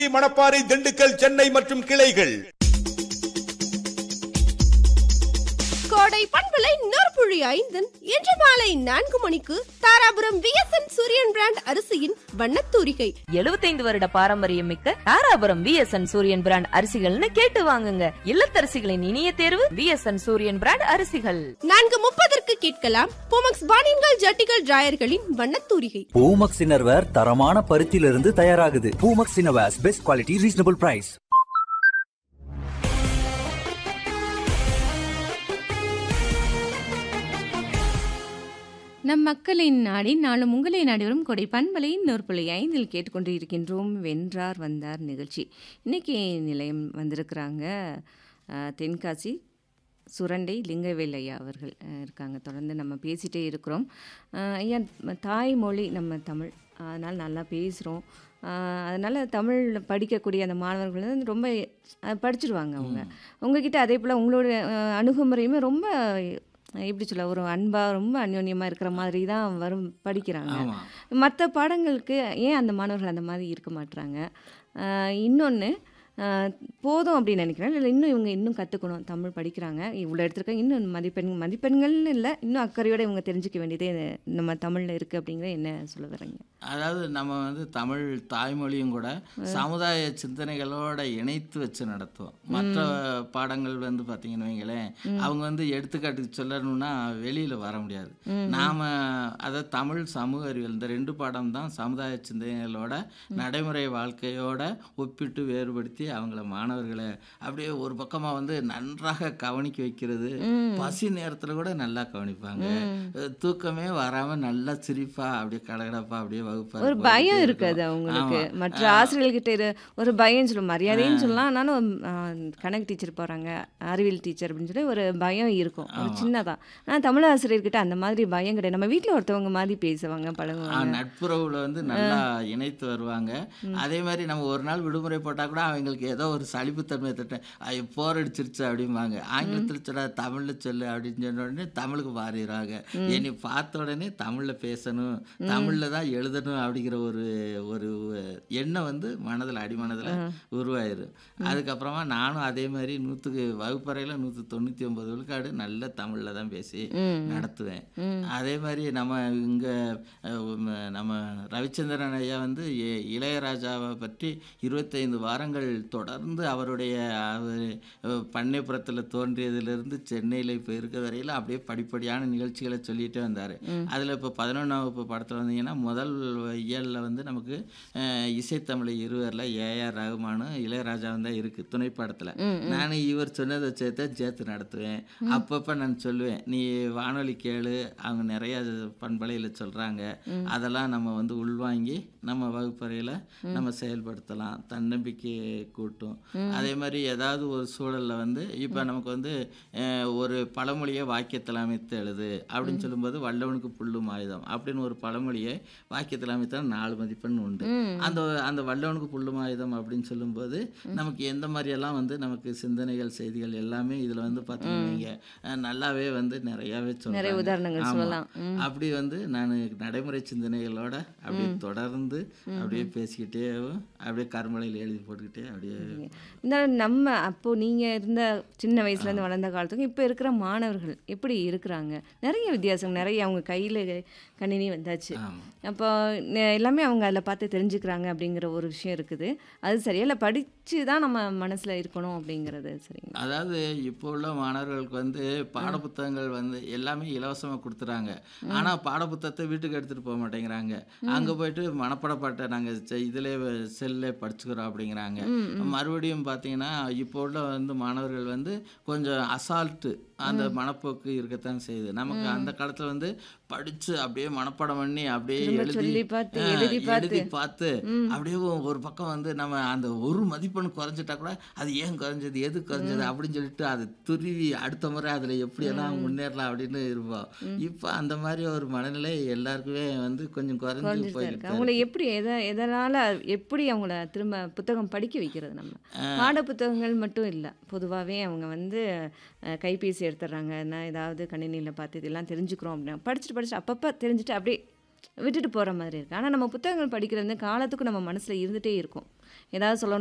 மணப்பாறை திண்டுக்கல் சென்னை மற்றும் கிளைகள் கோடை பண்பலை நூற்புழி ஐந்தன் இன்று மாலை நான்கு மணிக்கு தாராபுரம் விஎஸ்என் சூரியன் பிராண்ட் அரிசியின் வண்ணத்தூரிகை 75 வருட பாரம்பரியம் மிக்க தாராபுரம் விஎஸ்என் சூரியன் பிராண்ட் அரிசிகள்னு கேட்டு வாங்குங்க இல்லத்தரசிகளின் இனிய தேர்வு விஎஸ்என் சூரியன் பிராண்ட் அரிசிகள் நான்கு முப்பதற்கு கேட்கலாம் போமக்ஸ் பானின்கள் ஜட்டிகள் டிராயர்களின் வண்ணத்தூரிகை பூமக்ஸ் இன்னர்வேர் தரமான பருத்தியிலிருந்து தயாராகுது Poomex innerwears best quality reasonable price நம் மக்களின் நாடி நாளும் உங்களை நாடி வரும் கொடை பண்பலையின் நூற்புள்ளி ஐந்தில் கேட்டுக்கொண்டு இருக்கின்றோம் வென்றார் வந்தார் நிகழ்ச்சி இன்னைக்கு நிலையம் வந்திருக்கிறாங்க அஹ், தென்காசி சுரண்டை லிங்கவேல் ஐயா அவர்கள் அஹ், இருக்காங்க தொடர்ந்து நம்ம பேசிகிட்டே இருக்கிறோம் அஹ், ஐயா ம- தாய்மொழி நம்ம தமிழ் அதனால் நல்லா பேசுகிறோம் அதனால் தமிழ் படிக்கக்கூடிய அந்த மாணவர்கள் வந்து ரொம்ப அஹ், படிச்சிருவாங்க அவங்க உங்ககிட்ட அதே போல் உங்களோட அஹ், அணுகுமுறையுமே ரொம்ப அஹ், எப்படி சொல்ல ஒரு அன்பாக ரொம்ப அந்யோன்யமாக இருக்கிற மாதிரி தான் வரும் படிக்கிறாங்க ஆமா மற்ற பாடங்களுக்கு ஏன் அந்த மாணவர்கள் அந்த மாதிரி இருக்க மாட்றாங்க இன்னொன்று போதும் அப்படின்னு நினைக்கிறேன் இல்லை இன்னும் இவங்க இன்னும் கற்றுக்கணும் தமிழ் படிக்கிறாங்க இவ்வளோ எடுத்திருக்காங்க இன்னும் மதிப்பெண் மதிப்பெண்கள்னு இல்லை இன்னும் அக்கறையோட இவங்க தெரிஞ்சுக்க வேண்டியதே நம்ம தமிழில் இருக்குது அப்படிங்கிறத என்ன சொல்ல வர்றீங்க அதாவது நம்ம வந்து தமிழ் தாய்மொழியும் கூட சமுதாய சிந்தனைகளோட இணைத்து வச்சு நடத்துவோம் மற்ற பாடங்கள் வந்து பார்த்தீங்கன்னு வைங்களேன் அவங்க வந்து எடுத்துக்காட்டுக்கு சொல்லணும்னா வெளியில் வர முடியாது நாம் அதை தமிழ் சமூக அறிவியல் இந்த ரெண்டு பாடம் தான் சமுதாய சிந்தனைகளோட நடைமுறை வாழ்க்கையோட ஒப்பிட்டு வேறுபடுத்தி அவங்கள மாணவர்களை அப்படியே ஒரு பக்கமாக வந்து நன்றாக கவனிக்க வைக்கிறது பசி நேரத்தில் கூட நல்லா கவனிப்பாங்க அஹ் தூக்கமே வராமல் நல்லா சிரிப்பா அப்படியே கடகடப்பா அப்படியே வகுப்பா ஒரு பயம் இருக்காது அவங்களுக்கு மற்ற ஆசிரியர்கள்கிட்ட இரு ஒரு பயம் சொல்லும் மரியாதைன்னு சொல்லலாம் ஆனாலும் கணக்கு டீச்சர் போகிறாங்க அறிவியல் டீச்சர் அப்படின்னு சொல்லி ஒரு பயம் இருக்கும் ஒரு சின்னதாக ஆனால் தமிழ் ஆசிரியர்கிட்ட அந்த மாதிரி பயம் கிடையாது நம்ம வீட்டில் ஒருத்தவங்க மாதிரி பேசுவாங்க ஆ, பழகுவாங்க நட்புறவுல வந்து நல்லா இணைத்து வருவாங்க அதே மாதிரி நம்ம ஒரு நாள் விடுமுறை போட்டால் கூட அவங்களுக்கு ஏதோ ஒரு சலிப்புத்தன்மை தட்ட ஐயோ போர் அடிச்சிருச்சு அப்படிம்பாங்க ஆங்கிலத்தில் சொல்ல தமிழில் சொல்லு அப்படின்னு சொன்ன உடனே தமிழுக்கு மாறிடுவாங்க என்னை பார்த்த உடனே தமிழில் பேசணும் தமிழில் தான் எழுதணும் அப்படிங்கிற ஒரு ஒரு எண்ணம் வந்து மனதில் அடிமனதில் உருவாயிரும் அதுக்கப்புறமா நானும் அதே மாதிரி நூற்றுக்கு வகுப்பறையில் நூற்று தொண்ணூற்றி ஒன்பது விழுக்காடு நல்ல தமிழில் தான் பேசி நடத்துவேன் அதே மாதிரி நம்ம இங்கே நம்ம ரவிச்சந்திரன் ஐயா வந்து இ- இளையராஜாவை பற்றி இருபத்தைந்து வாரங்கள் தொடர்ந்து அவருடைய அவர் பண்ணைப்புறத்தில் தோன்றியதிலிருந்து சென்னையில் இப்போ இருக்க வரையில் அப்படியே படிப்படியான நிகழ்ச்சிகளை சொல்லிகிட்டே வந்தார் அதில் இப்போ பதினொன்றாம் வகுப்பு படத்தில் வந்தீங்கன்னா முதல் இயலில் வந்து நமக்கு அஹ், இசைத்தமிழ் இருவரில் ஏஆர் ரகுமானும் இளையராஜாவும் தான் இருக்குது துணைப்படத்தில் நான் இவர் சொன்னதை சேர்த்து சேர்த்து நடத்துவேன் அப்பப்போ நான் சொல்லுவேன் நீ வானொலி கேளு அவங்க நிறைய பண்பலையில் சொல்கிறாங்க அதெல்லாம் நம்ம வந்து உள்வாங்கி நம்ம வகுப்பறையில் நம்ம செயல்படுத்தலாம் தன்னம்பிக்கையை கூட்டும் அதே மாதிரி ஏதாவது ஒரு சூழலில் வந்து இப்போ நமக்கு வந்து அஹ், ஒரு பழமொழியை வாக்கியத்தில் அமைத்து எழுது அப்படின்னு சொல்லும்போது வல்லவனுக்கு புல்லும் ஆயுதம் அப்படின்னு ஒரு பழமொழியை வாக்கியத்தில் அமைத்தா நாலு மதிப்பெண் உண்டு அந்த அந்த வல்லவனுக்கு புல்லும் ஆயுதம் அப்படின்னு சொல்லும்போது நமக்கு எந்த மாதிரியெல்லாம் வந்து நமக்கு சிந்தனைகள் செய்திகள் எல்லாமே இதில் வந்து பார்த்தீங்கன்னா நல்லாவே வந்து நிறையாவே சொல்றாங்க. நிறைய உதாரணங்கள் ஆமா. சொல்லலாம். ம். அப்படி வந்து நான் நடைமுறை சிந்தனைகளோட அப்படியே தொடர்ந்து அப்படியே பேசிக்கிட்டே அப்படியே கருமலையில் எழுதி போட்டுக்கிட்டே அப்படியே இந்த நம்ம அப்போ நீங்க இருந்த சின்ன வயசுல இருந்து வளர்ந்த காலத்துக்கும் இப்போ இருக்கிற மாணவர்கள் எப்படி இருக்கிறாங்க நிறைய வித்தியாசம் நிறைய அவங்க கையில கணினி வந்தாச்சு ஆமா. அப்போ நெ- எல்லாமே அவங்க அதில் பார்த்து தெரிஞ்சுக்கிறாங்க அப்படிங்கிற ஒரு விஷயம் இருக்குது அது சரியா இல்லை படிச்சு தான் நம்ம மனசுல இருக்கணும் அப்படிங்கிறது சரிங்க அதாவது இப்போ உள்ள மாணவர்களுக்கு வந்து பாடப்புத்தகங்கள் வந்து எல்லாமே இலவசமாக கொடுத்துறாங்க ஆனால் பாடப்புத்தகத்தை வீட்டுக்கு எடுத்துகிட்டு போக மாட்டேங்கிறாங்க அங்கே போயிட்டு மனப்பாட பாட்டை நாங்கள் இதிலே செல்லே படிச்சுக்கிறோம் அப்படிங்கிறாங்க மறுபடியும் பார்த்தீங்கன்னா இப்போ உள்ள வந்து மாணவர்கள் வந்து கொஞ்சம் அசால்ட்டு அந்த மனப்போக்கு இருக்கத்தான் செய்யுது நமக்கு அந்த காலத்தில் வந்து படித்து அப்படியே மனப்பாடம் பண்ணி அப்படியே திரும்ப எழுதி சொல்லி பார்த்து, ஆ, எழுதி பார்த்து. எழுதி பார்த்து அப்படியே ஒரு பக்கம் வந்து நம்ம அந்த ஒரு மதிப்பெண் குறைஞ்சிட்டா கூட அது ஏன் குறைஞ்சது எது குறைஞ்சது அப்படின்னு சொல்லிட்டு அதை துருவி அடுத்த முறை அதில் எப்படியெல்லாம் முன்னேறலாம் அப்படின்னு இருப்போம் இப்போ அந்த மாதிரி ஒரு மனநிலை எல்லாருக்குமே வந்து கொஞ்சம் குறைஞ்சு குறைஞ்சிட்டு தான் போயிட்டு இருக்கு அவங்கள எப்படி எதை எதனால் எப்படி அவங்கள திரும்ப புத்தகம் படிக்க வைக்கிறது நம்ம பாட புத்தகங்கள் மட்டும் இல்லை பொதுவாகவே அவங்க வந்து அஹ், கைபேசி எடுத்துடுறாங்க நான் ஏதாவது கணினியில் பார்த்து இதெல்லாம் தெரிஞ்சுக்கிறோம் அப்படின்னா படிச்சுட்டு படிச்சுட்டு அப்பப்போ தெரிஞ்சுட்டு அப்படியே விட்டுட்டு போகிற மாதிரி இருக்குது ஆனால் நம்ம புத்தகங்கள் படிக்கிறது வந்து காலத்துக்கும் நம்ம மனசில் இருந்துகிட்டே இருக்கும் ஏதாவது சொல்லணும்